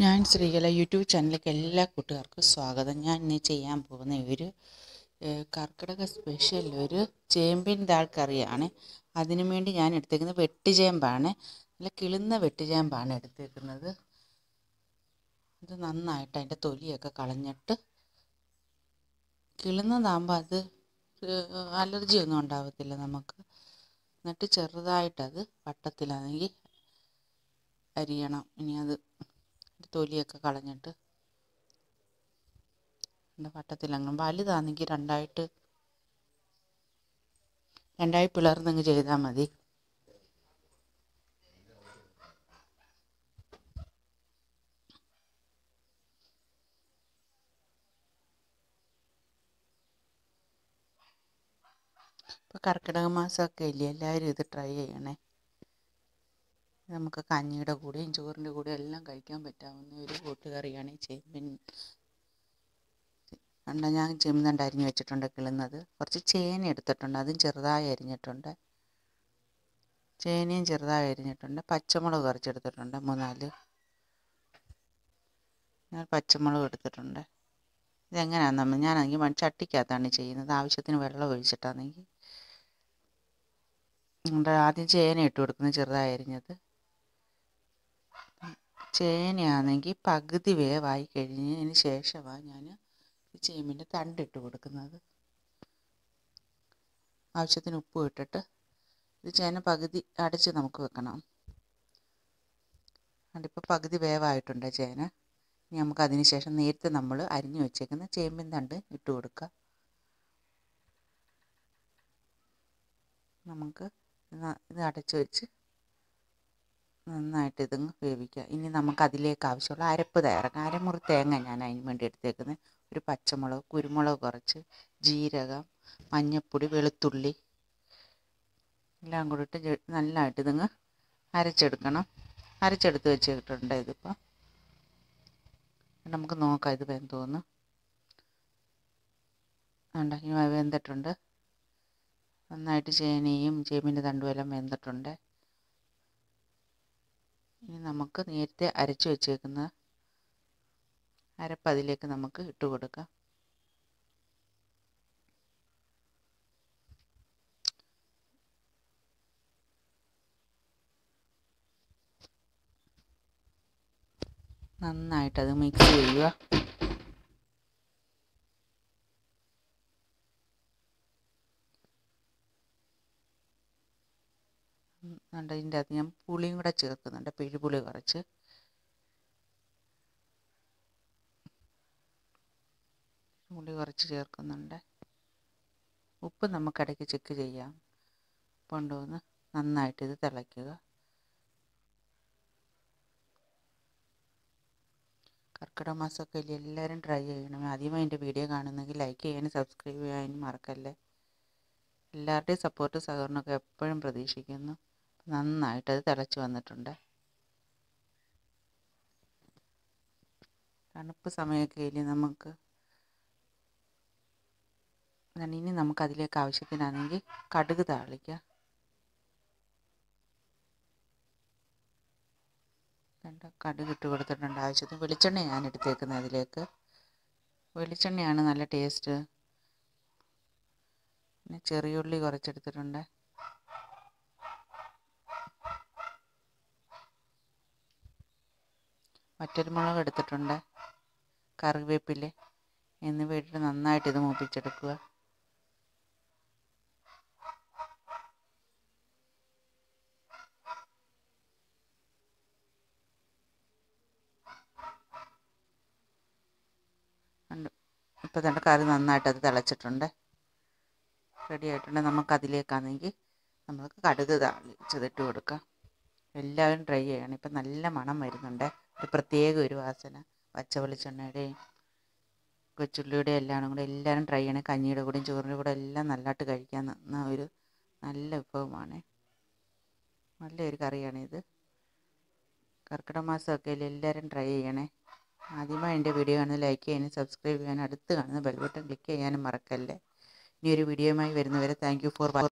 ഞാൻ ശ്രീകല യൂട്യൂബ് ചാനലിലേക്ക് എല്ലാ കൂട്ടുകാർക്കും സ്വാഗതം ഞാൻ ഇന്ന് ചെയ്യാൻ പോകുന്ന ഒരു ഏഹ്, കർക്കിടക സ്പെഷ്യൽ ഒരു ചേമ്പിൻ ദാൾ കറിയാണ് അതിനു വേണ്ടി ഞാൻ എടുത്തേക്കുന്നത് വെട്ടുചേമ്പാണ് നല്ല കിളുന്ന വെട്ടുചേമ്പാണ് എടുത്തേക്കുന്നത് അത് നന്നായിട്ട് അതിൻ്റെ തൊലിയൊക്കെ കളഞ്ഞിട്ട് കിളുന്നതാകുമ്പോൾ അത് ഏഹ്, അലർജി ഒന്നും ഉണ്ടാവത്തില്ല നമുക്ക് എന്നിട്ട് ചെറുതായിട്ടത് വട്ടത്തിലാണെങ്കിൽ അരിയണം ഇനി അത് തൊലിയൊക്കെ കളഞ്ഞിട്ട് എൻ്റെ വട്ടത്തിലങ്ങ് വലുതാണെങ്കിൽ രണ്ടായിട്ട് രണ്ടായി പിളർന്നങ്ങ് ചെയ്താൽ മതി ഇപ്പോൾ കർക്കിടക മാസമൊക്കെ ഇല്ലേ എല്ലാവരും ഇത് ട്രൈ ചെയ്യണേ നമുക്ക് കഞ്ഞിയുടെ കൂടെയും ചോറിൻ്റെ കൂടെയും എല്ലാം കഴിക്കാൻ പറ്റാവുന്ന ഒരു കൂട്ടുകറിയാണ് ഈ ചേമ്പിൻ കണ്ട ഞാൻ ചെമ്മീൻ അരിഞ്ഞ് വെച്ചിട്ടുണ്ട് കിളുന്നത് കുറച്ച് ചേന എടുത്തിട്ടുണ്ട് അതും ചെറുതായി അരിഞ്ഞിട്ടുണ്ട് ചേനയും ചെറുതായി അരിഞ്ഞിട്ടുണ്ട് പച്ചമുളക് കുറച്ചെടുത്തിട്ടുണ്ട് മൂന്നാല് ഞാൻ പച്ചമുളക് എടുത്തിട്ടുണ്ട് ഇതെങ്ങനെയാണെന്ന് നമ്മൾ ഞാനാണെങ്കിൽ മൺ ചട്ടിക്കകത്താണ് ചെയ്യുന്നത് ആവശ്യത്തിന് വെള്ളം ഒഴിച്ചിട്ടാണെങ്കിൽ നമ്മുടെ ആദ്യം ചേന ഇട്ട് കൊടുക്കുന്നത് ചെറുതായി അരിഞ്ഞത് ചേനയാണെങ്കിൽ പകുതി വേവായി കഴിഞ്ഞതിന് ശേഷമാണ് ഞാൻ ഈ ചേമ്പിൻ്റെ തണ്ടിട്ട് കൊടുക്കുന്നത് ആവശ്യത്തിന് ഉപ്പ് ഇട്ടിട്ട് ഇത് ചേന പകുതി അടച്ച് നമുക്ക് വെക്കണം അതിപ്പോൾ പകുതി വേവായിട്ടുണ്ട് ചേന ഇനി നമുക്ക് അതിന് ശേഷം നേരത്തെ നമ്മൾ അരിഞ്ഞു വെച്ചേക്കുന്ന ചേമ്പിൻ തണ്ട് ഇട്ട് കൊടുക്കുക നമുക്ക് ഇത് ഇത് അടച്ച് വെച്ച് നന്നായിട്ട് ഇതങ്ങ് വേവിക്കുക ഇനി നമുക്ക് അതിലേക്ക് ആവശ്യമുള്ള അരപ്പ് തയ്യാറാക്കാം അരമുറി തേങ്ങ ഞാൻ അതിന് വേണ്ടി എടുത്തേക്കുന്നത് ഒരു പച്ചമുളക് കുരുമുളക് കുറച്ച് ജീരകം മഞ്ഞൾപ്പൊടി വെളുത്തുള്ളി എല്ലാം കൂടിയിട്ട് ജെ- നല്ലതായിട്ട് ഇതങ്ങ് അരച്ചെടുക്കണം അരച്ചെടുത്ത് വെച്ചിട്ടുണ്ട് ഇതിപ്പോൾ നമുക്ക് നോക്കാം ഇത് വെന്തോന്ന് ഉണ്ടാക്കി വെന്തിട്ടുണ്ട് നന്നായിട്ട് ചേനയും ചേമ്പിൻ്റെ തണ്ടും എല്ലാം വെന്തിട്ടുണ്ട് ഇനി നമുക്ക് നേരത്തെ അരച്ചു വെച്ചേക്കുന്ന അരപ്പ് അതിലേക്ക് നമുക്ക് ഇട്ട് കൊടുക്കാം നന്നായിട്ടത് മിക്സ് ചെയ്യുക ഉണ്ട് ഇതിൻ്റെ അകത്ത് ഞാൻ പുളിയും കൂടെ ചേർക്കുന്നുണ്ട് പിഴുപുളി കുറച്ച് പുളി കുറച്ച് ചേർക്കുന്നുണ്ട് ഉപ്പ് നമുക്ക് ഇടയ്ക്ക് ചെക്ക് ചെയ്യാം കൊണ്ടുവന്ന് നന്നായിട്ട് ഇത് തിളയ്ക്കുക കർക്കിടക മാസമൊക്കെ ഇല്ലേ എല്ലാവരും ട്രൈ ചെയ്യണം ആദ്യമായി എൻ്റെ വീഡിയോ കാണുന്നെങ്കിൽ ലൈക്ക് ചെയ്യാനും സബ്സ്ക്രൈബ് ചെയ്യാനും മറക്കല്ലേ എല്ലാവരുടെയും സപ്പോർട്ട് സഹകരണമൊക്കെ എപ്പോഴും പ്രതീക്ഷിക്കുന്നു നന്നായിട്ട് അത് തിളച്ച് വന്നിട്ടുണ്ട് തണുപ്പ് സമയമൊക്കെ ഇല്ലേ നമുക്ക് അതാണ് ഇനി നമുക്ക് അതിലേക്ക് ആവശ്യത്തിനാണെങ്കിൽ കടുക് താളിക്കുക രണ്ട് കടുക് ഇട്ട് കൊടുത്തിട്ടുണ്ട് ആവശ്യത്തിന് വെളിച്ചെണ്ണ ഞാൻ എടുത്തേക്കുന്നത് അതിലേക്ക് വെളിച്ചെണ്ണയാണ് നല്ല ടേസ്റ്റ് പിന്നെ ചെറിയുള്ളി കുറച്ചെടുത്തിട്ടുണ്ട് വറ്റൽമുളക് എടുത്തിട്ടുണ്ട് കറിവേപ്പില എന്നിവ ഇട്ടിട്ട് നന്നായിട്ട് ഇത് മൂപ്പിച്ചെടുക്കുക ഉണ്ട് ഇപ്പോൾ തന്നെ കറി നന്നായിട്ട് അത് തിളച്ചിട്ടുണ്ട് റെഡി ആയിട്ടുണ്ട് നമുക്ക് അതിലേക്കാണെങ്കിൽ നമുക്ക് കടുക് താളിച്ചതിട്ട് കൊടുക്കാം എല്ലാവരും ട്രൈ ചെയ്യണം ഇപ്പം നല്ല മണം വരുന്നുണ്ട് ഒരു പ്രത്യേക ഒരു വാസന പച്ച വെളിച്ചെണ്ണയുടെയും കൊച്ചുള്ളിയുടെയും എല്ലാം കൂടെ എല്ലാവരും ട്രൈ ചെയ്യണം കഞ്ഞിയുടെ കൂടെയും ചോറിൻ്റെ കൂടെ എല്ലാം നല്ലതായിട്ട് കഴിക്കാൻ ന- ഒരു നല്ല വിഭവമാണ് നല്ലൊരു കറിയാണിത് കർക്കിടക മാസമൊക്കെ അല്ലേ എല്ലാവരും ട്രൈ ചെയ്യണേ ആദ്യമായി എൻ്റെ വീഡിയോ കാണുന്നത് ലൈക്ക് ചെയ്യാനും സബ്സ്ക്രൈബ് ചെയ്യാനും അടുത്ത് കാണുന്ന ബെൽ ബട്ടൺ ക്ലിക്ക് ചെയ്യാനും മറക്കല്ലേ ഇനി ഒരു വീഡിയോയുമായി വരുന്നവരെ താങ്ക് യു ഫോർ